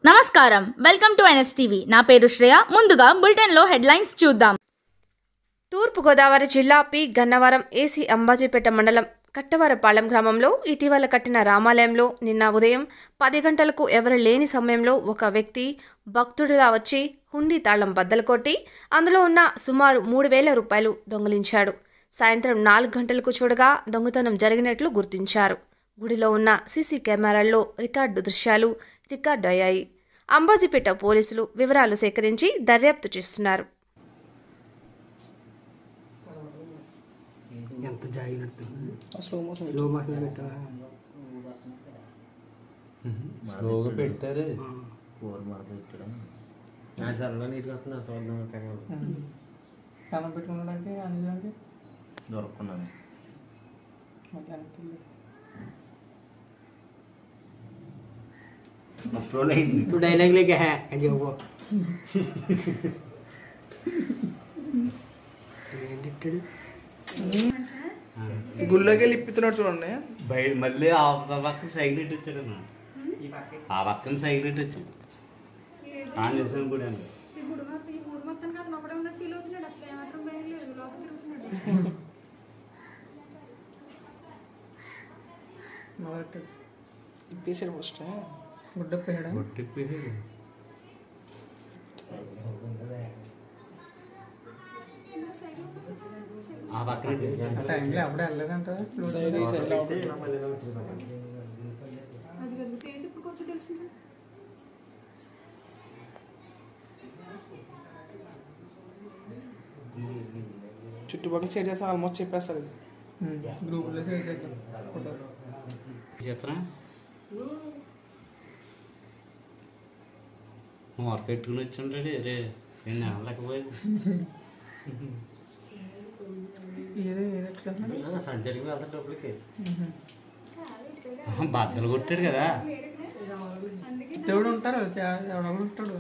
నమస్కారం welcome to NS TV నా పేరు శ్రేయ ముందుగా బులెటిన్లో హెడ్లైన్స్ చూద్దాం తూర్పుగోదావరి జిల్లా పి గన్నవరం ఏసీ అంబాజీపేట మండలం కట్టవరపాలెం గ్రామంలో ఇటీవల కట్టిన రామాలయంలో నిన్న ఉదయం పది గంటలకు ఎవరు లేని సమయంలో ఒక వ్యక్తి భక్తుడిగా వచ్చి హుండీ తాళం బద్దలు కొట్టి అందులో ఉన్న సుమారు మూడు వేల రూపాయలు దొంగిలించాడు సాయంత్రం నాలుగు గంటలకు చూడగా దొంగతనం జరిగినట్లు గుర్తించారు గుడిలో ఉన్న సీసీ కెమెరాల్లో రికార్డు దృశ్యాలు రికార్డు అయ్యాయి అంబాజీపేట పోలీసులు వివరాలు సేకరించి దర్యాప్తు చేస్తున్నారు ఎంత జాగినట్టు స్లో మోషన్ పెట్టావా స్లోగా పెట్టారు కూర మడత పెట్టడం నా చల్ల నీట్గా వస్తుంది చూద్దాం తెగలు దండం పెట్టుకున్నాడంటే అందులోకి దొరుకున్నాను మళ్ళీ వెనక్కి వెళ్ళి. అప్లోడ్ అయింది तू डायलॉग लेके है अजय वो ఏంటిట్టాడు గుళ్ళోకి వెళ్ళి ఇప్పుతున్నాడు చూడండి బయట మళ్ళీ ఆ పక్కన సైకిల్ ఇటు వచ్చాడు అన్న ఆ పక్కన సైకిల్ ఇటు వచ్చాడు ఆన్ చేసాను కూడా అండి మొదటి ఇప్పేసాడు ఫస్ట్ గుడ్డ పోయాడు ఒట్టిప్పేది ఆ పక్కన ఇటు ఆ వచ్చాడు. టైంలో అప్పుడే వెళ్ళలేదంట చుట్టుపక్కల షేర్ చేస్తే ఆల్మోస్ట్ చెప్పేస్తారు ఇది గ్రూప్లో షేర్ చేద్దాం ఫోటో చెప్పరా మోర పెట్టుకుని వచ్చి ఉంటాడు రే రెండు నెలలకపోయింది ఏది ఏది ఎట్లా సంచరికి వెళ్తా డబ్బులకి బద్దలు కొట్టాడు కదా దేవుడు ఉంటారు చా- ఎవడో ఉంటాడు